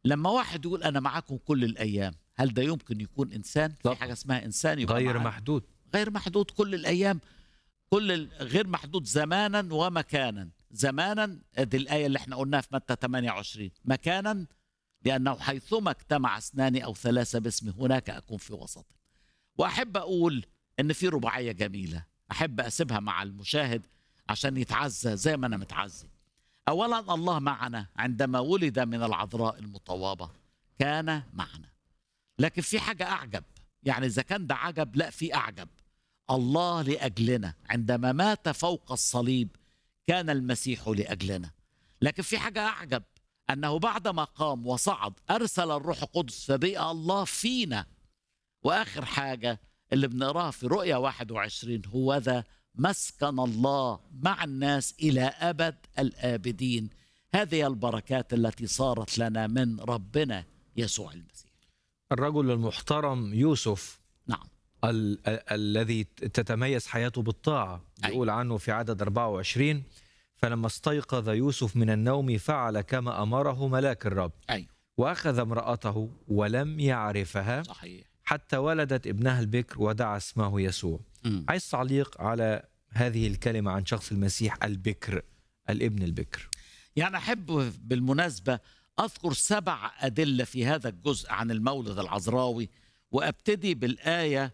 لما واحد يقول انا معاكم كل الايام هل ده يمكن يكون انسان في طبعا. حاجه اسمها انسان يبقى غير معاه؟ محدود غير محدود كل الايام كل ال- غير محدود زمانا ومكانا زمانا دي الايه اللي احنا قلناها في متى 28 مكانا لانه حيثما اجتمع اثنان او ثلاثه باسمي هناك اكون في وسطهم واحب اقول ان في رباعيه جميله احب اسيبها مع المشاهد عشان يتعزى زي ما انا متعزي اولا الله معنا عندما ولد من العذراء المطوبه كان معنا لكن في حاجه اعجب يعني اذا كان ده عجب لا في اعجب الله لاجلنا عندما مات فوق الصليب كان المسيح لاجلنا لكن في حاجه اعجب انه بعدما قام وصعد ارسل الروح القدس فبقى الله فينا واخر حاجه اللي بنقراها في رؤيا 21 هو ذا مسكن الله مع الناس الى ابد الابدين هذه البركات التي صارت لنا من ربنا يسوع المسيح الرجل المحترم يوسف نعم ال- ال- الذي تتميز حياته بالطاعة أي. يقول عنه في عدد 24 فلما استيقظ يوسف من النوم فعل كما أمره ملاك الرب ايوه وأخذ امرأته ولم يعرفها صحيح حتى ولدت ابنها البكر ودعا اسمه يسوع مم. عايز تعليق على هذه الكلمة عن شخص المسيح البكر الابن البكر يعني أحب بالمناسبة أذكر سبع أدلة في هذا الجزء عن المولد العذراوي وأبتدي بالآية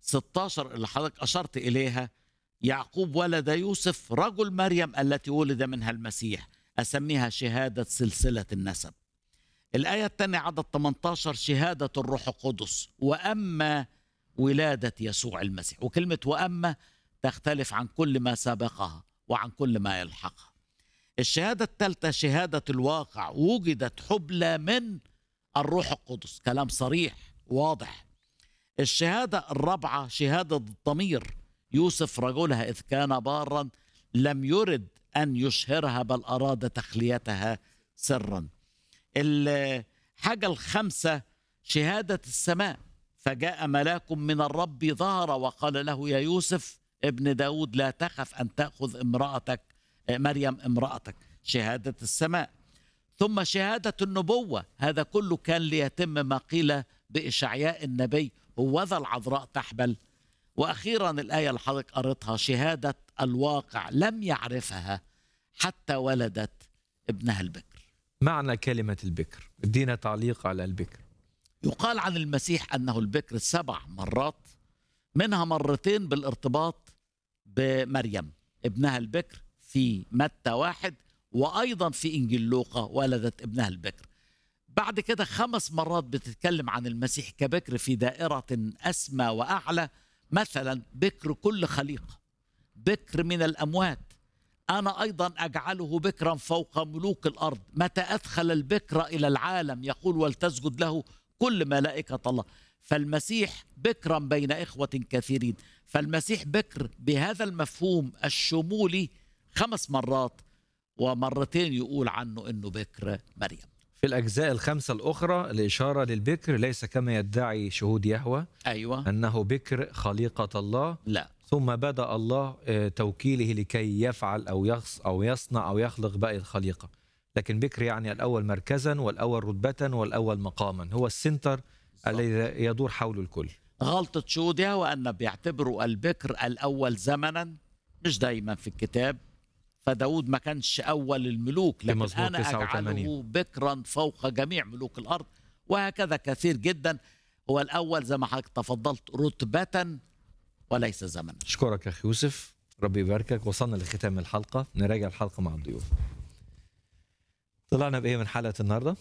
16 اللي حضرتك أشرت إليها يعقوب ولد يوسف رجل مريم التي ولد منها المسيح أسميها شهادة سلسلة النسب الآية الثانية عدد 18 شهادة الروح القدس وأما ولادة يسوع المسيح وكلمة وأما تختلف عن كل ما سبقها وعن كل ما يلحقها الشهادة الثالثة شهادة الواقع وجدت حبلى من الروح القدس كلام صريح واضح الشهادة الرابعة شهادة الضمير يوسف رجلها إذ كان بارا لم يرد أن يشهرها بل أراد تخليتها سرا الحاجة الخامسة شهادة السماء فجاء ملاك من الرب ظهر وقال له يا يوسف ابن داود لا تخف أن تأخذ امرأتك مريم امرأتك شهادة السماء ثم شهادة النبوة هذا كله كان ليتم ما قيل بإشعياء النبي هوذا العذراء تحبل وأخيرا الآية اللي حضرتك قريتها شهادة الواقع لم يعرفها حتى ولدت ابنها البكر معنى كلمة البكر ادينا تعليق على البكر يقال عن المسيح أنه البكر سبع مرات منها مرتين بالارتباط بمريم ابنها البكر في متى واحد وأيضا في إنجيل لوقا ولدت ابنها البكر بعد كده خمس مرات بتتكلم عن المسيح كبكر في دائرة أسمى وأعلى مثلا بكر كل خليقة بكر من الأموات أنا أيضا أجعله بكرا فوق ملوك الأرض متى أدخل البكر إلى العالم يقول ولتسجد له كل ملائكة الله فالمسيح بكرا بين إخوة كثيرين فالمسيح بكر بهذا المفهوم الشمولي خمس مرات ومرتين يقول عنه أنه بكر مريم في الأجزاء الخمسة الأخرى الإشارة للبكر ليس كما يدعي شهود يهوى أيوة أنه بكر خليقة الله لا ثم بدأ الله آه، توكيله لكي يفعل أو يص أو يصنع أو يخلق باقي الخليقة لكن بكر يعني الأول مركزا والأول رتبة والأول مقاما هو السنتر الذي يدور حول الكل غلطة شهودها وأن بيعتبروا البكر الأول زمنا مش دايما في الكتاب فداود ما كانش أول الملوك لكن مزمور أنا 89. أجعله بكرا فوق جميع ملوك الأرض وهكذا كثير جدا هو الأول زي ما حضرتك تفضلت رتبة وليس زمنا أشكرك يا أخي يوسف ربي يباركك وصلنا لختام الحلقة نراجع الحلقة مع الضيوف طلعنا بإيه من حلقة النهاردة؟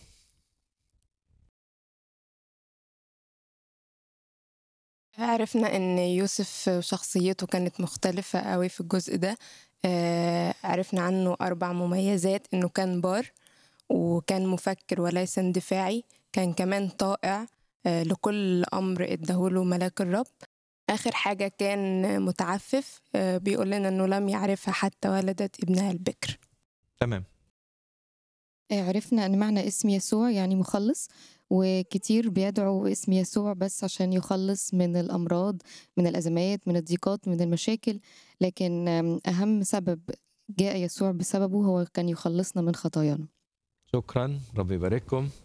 عرفنا ان يوسف شخصيته كانت مختلفة قوي في الجزء ده آه، عرفنا عنه اربع مميزات انه كان بار وكان مفكر وليس اندفاعي كان كمان طائع آه، لكل امر اداهوله ملاك الرب اخر حاجة كان متعفف آه، بيقول لنا انه لم يعرفها حتى ولدت ابنها البكر تمام عرفنا ان معنى اسم يسوع يعني مخلص وكتير بيدعوا اسم يسوع بس عشان يخلص من الامراض من الازمات من الضيقات من المشاكل لكن آم، اهم سبب جاء يسوع بسببه هو كان يخلصنا من خطايانا شكرا ربي يبارككم